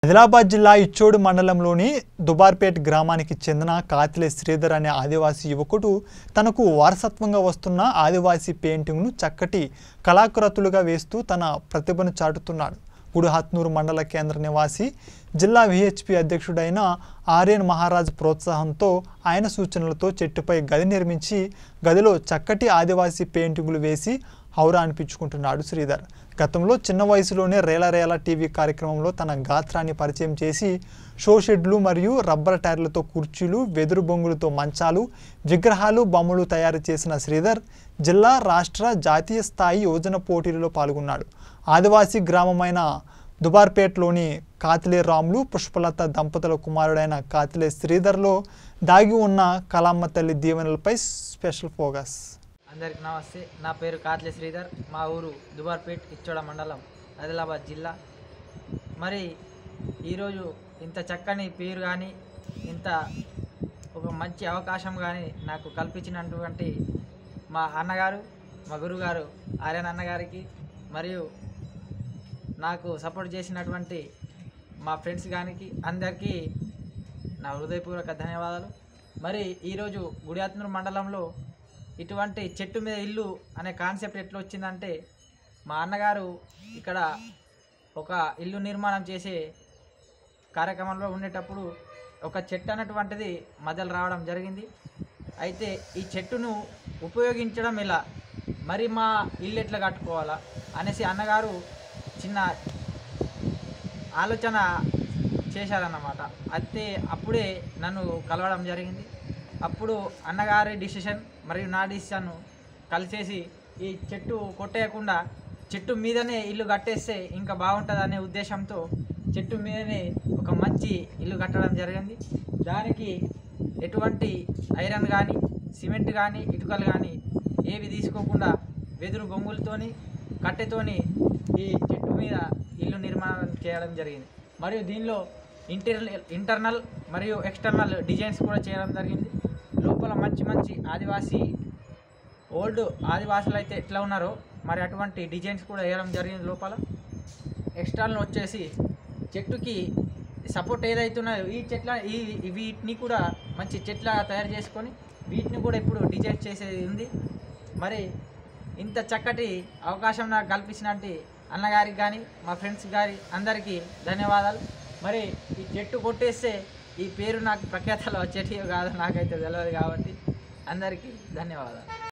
ఆదిలాబాద్ జిల్లా ఇచ్చోడు మండలంలోని దుబార్పేట్ గ్రామానికి చెందిన కాతిలే శ్రీధర్ అనే ఆదివాసీ యువకుడు తనకు వారసత్వంగా వస్తున్న ఆదివాసీ పెయింటింగ్ను చక్కటి కళాకృతులుగా వేస్తూ తన ప్రతిభను చాటుతున్నాడు గుడిహత్నూరు మండల కేంద్ర నివాసి జిల్లా విహెచ్పి అధ్యక్షుడైన ఆర్యన్ మహారాజ్ ప్రోత్సాహంతో ఆయన సూచనలతో చెట్టుపై గది నిర్మించి గదిలో చక్కటి ఆదివాసీ పెయింటింగులు వేసి హౌరా అనిపించుకుంటున్నాడు శ్రీధర్ గతంలో చిన్న వయసులోనే రేల రేల టీవీ కార్యక్రమంలో తన గాత్రాన్ని పరిచయం చేసి షో షెడ్లు మరియు రబ్బర్ టైర్లతో కుర్చీలు వెదురు బొంగులతో మంచాలు విగ్రహాలు బొమ్మలు తయారు చేసిన శ్రీధర్ జిల్లా రాష్ట్ర జాతీయ స్థాయి యోజన పోటీలలో పాల్గొన్నాడు ఆదివాసీ గ్రామమైన దుబార్పేట్లోని కాతిలే రాములు పుష్పలత దంపతుల కుమారుడైన కాతిలే శ్రీధర్లో దాగి ఉన్న కలామ్మ తల్లి దీవెనలపై స్పెషల్ ఫోకస్ అందరికి నమస్తే నా పేరు కాట్లే శ్రీధర్ మా ఊరు దుబార్పేట్ ఇచ్చోడ మండలం ఆదిలాబాద్ జిల్లా మరి ఈరోజు ఇంత చక్కని పేరు కానీ ఇంత ఒక మంచి అవకాశం కానీ నాకు కల్పించినటువంటి మా అన్నగారు మా గురుగారు ఆర్యన్ అన్నగారికి మరియు నాకు సపోర్ట్ చేసినటువంటి మా ఫ్రెండ్స్ గానికి అందరికీ నా హృదయపూర్వక ధన్యవాదాలు మరి ఈరోజు గుడియాత్నూరు మండలంలో ఇటువంటి చెట్టు మీద ఇల్లు అనే కాన్సెప్ట్ ఎట్లా వచ్చిందంటే మా అన్నగారు ఇక్కడ ఒక ఇల్లు నిర్మాణం చేసే కార్యక్రమంలో ఉండేటప్పుడు ఒక చెట్టు అన్నటువంటిది మధ్యలో రావడం జరిగింది అయితే ఈ చెట్టును ఉపయోగించడం ఎలా మరి మా ఇల్లు ఎట్లా కట్టుకోవాలా అనేసి అన్నగారు చిన్న ఆలోచన చేశారన్నమాట అయితే అప్పుడే నన్ను కలవడం జరిగింది అప్పుడు అన్నగారి డిసిషన్ మరియు నా డిసిషన్ కలిసేసి ఈ చెట్టు కొట్టేయకుండా చెట్టు మీదనే ఇల్లు కట్టేస్తే ఇంకా బాగుంటుంది అనే ఉద్దేశంతో చెట్టు మీదనే ఒక మంచి ఇల్లు కట్టడం జరిగింది దానికి ఎటువంటి ఐరన్ కానీ సిమెంట్ కానీ ఇటుకలు కానీ ఏవి తీసుకోకుండా వెదురు బొంగులతోని కట్టెతోని ఈ చెట్టు మీద ఇల్లు నిర్మాణం చేయడం జరిగింది మరియు దీనిలో ఇంటర్ ఇంటర్నల్ మరియు ఎక్స్టర్నల్ డిజైన్స్ కూడా చేయడం జరిగింది లోపల మంచి మంచి ఆదివాసీ ఓల్డ్ ఆదివాసులు అయితే ఎట్లా ఉన్నారో మరి అటువంటి డిజైన్స్ కూడా వేయడం జరిగింది లోపల ఎక్స్టర్నల్ వచ్చేసి చెట్టుకి సపోర్ట్ ఏదైతే ఉన్నాయో ఈ చెట్ల ఈ ఈ వీటిని కూడా మంచి చెట్ల తయారు చేసుకొని వీటిని కూడా ఇప్పుడు డిజైన్ చేసేది ఉంది మరి ఇంత చక్కటి అవకాశం నాకు కల్పించినట్టు అన్నగారికి కానీ మా ఫ్రెండ్స్ గారి అందరికీ ధన్యవాదాలు మరి ఈ చెట్టు కొట్టేస్తే ఈ పేరు నాకు ప్రఖ్యాతలు వచ్చేటివి కాదు నాకైతే తెలియదు కాబట్టి అందరికీ ధన్యవాదాలు